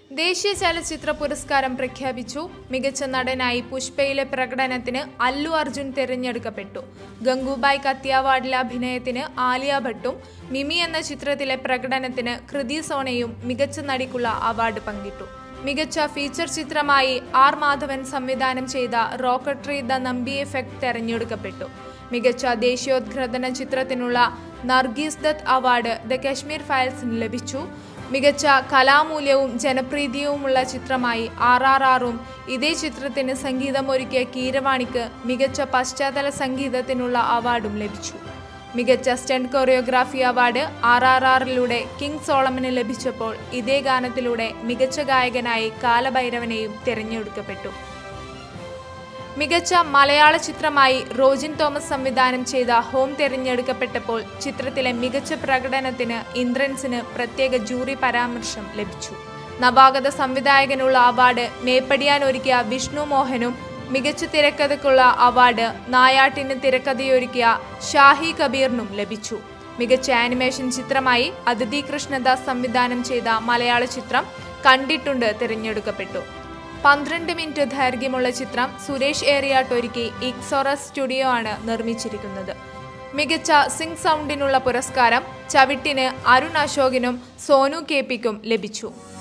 ദേശീയ ചലച്ചിത്ര പുരസ്കാരം പ്രഖ്യാപിച്ചു മികച്ച നടനായി പുഷ്പയിലെ പ്രകടനത്തിന് അല്ലു അർജുൻ തിരഞ്ഞെടുക്കപ്പെട്ടു ഗംഗൂബായ് കത്തിയാവാഡിലെ അഭിനയത്തിന് ആലിയ ഭട്ടും മിമി എന്ന ചിത്രത്തിലെ പ്രകടനത്തിന് കൃതി സോണയും മികച്ച നടിക്കുള്ള അവാർഡ് പങ്കിട്ടു മികച്ച ഫീച്ചർ ചിത്രമായി ആർ മാധവൻ സംവിധാനം ചെയ്ത റോക്കട്രി ദ നമ്പി എഫക്ട് തെരഞ്ഞെടുക്കപ്പെട്ടു മികച്ച ദേശീയോദ്ഗ്രഥന ചിത്രത്തിനുള്ള നർഗീസ് ദത്ത് അവാർഡ് ദ കശ്മീർ ഫയൽസിന് ലഭിച്ചു മികച്ച കലാമൂല്യവും ജനപ്രീതിയുമുള്ള ചിത്രമായി ആർ ആർ ആറും ഇതേ ചിത്രത്തിന് സംഗീതമൊരുക്കിയ കീരവാണിക്ക് മികച്ച പശ്ചാത്തല സംഗീതത്തിനുള്ള അവാർഡും ലഭിച്ചു മികച്ച stunt choreography award R R ആറിലൂടെ കിങ് സോളമന് ലഭിച്ചപ്പോൾ ഇതേ ഗാനത്തിലൂടെ മികച്ച ഗായകനായി കാലഭൈരവനെയും തിരഞ്ഞെടുക്കപ്പെട്ടു മികച്ച മലയാള ചിത്രമായി റോജിൻ തോമസ് സംവിധാനം ചെയ്ത ഹോം തിരഞ്ഞെടുക്കപ്പെട്ടപ്പോൾ ചിത്രത്തിലെ മികച്ച പ്രകടനത്തിന് ഇന്ദ്രൻസിന് പ്രത്യേക ജൂറി പരാമർശം ലഭിച്ചു നവാഗത സംവിധായകനുള്ള അവാർഡ് മേപ്പടിയാൻ ഒരുക്കിയ വിഷ്ണു മോഹനും മികച്ച തിരക്കഥയ്ക്കുള്ള അവാർഡ് നായാട്ടിന് തിരക്കഥയൊരുക്കിയ ഷാഹി കബീറിനും ലഭിച്ചു മികച്ച ആനിമേഷൻ ചിത്രമായി അതിഥി കൃഷ്ണദാസ് സംവിധാനം ചെയ്ത മലയാള ചിത്രം കണ്ടിട്ടുണ്ട് തിരഞ്ഞെടുക്കപ്പെട്ടു പന്ത്രണ്ട് മിനിറ്റ് ദൈർഘ്യമുള്ള ചിത്രം സുരേഷ് ഏറിയാട്ട് ഒരുക്കി ഇക്സോറസ് സ്റ്റുഡിയോ ആണ് നിർമ്മിച്ചിരിക്കുന്നത് മികച്ച സിംഗ് സൗണ്ടിനുള്ള പുരസ്കാരം ചവിട്ടിന് അരുൺ അശോകിനും സോനു കെ പിക്കും ലഭിച്ചു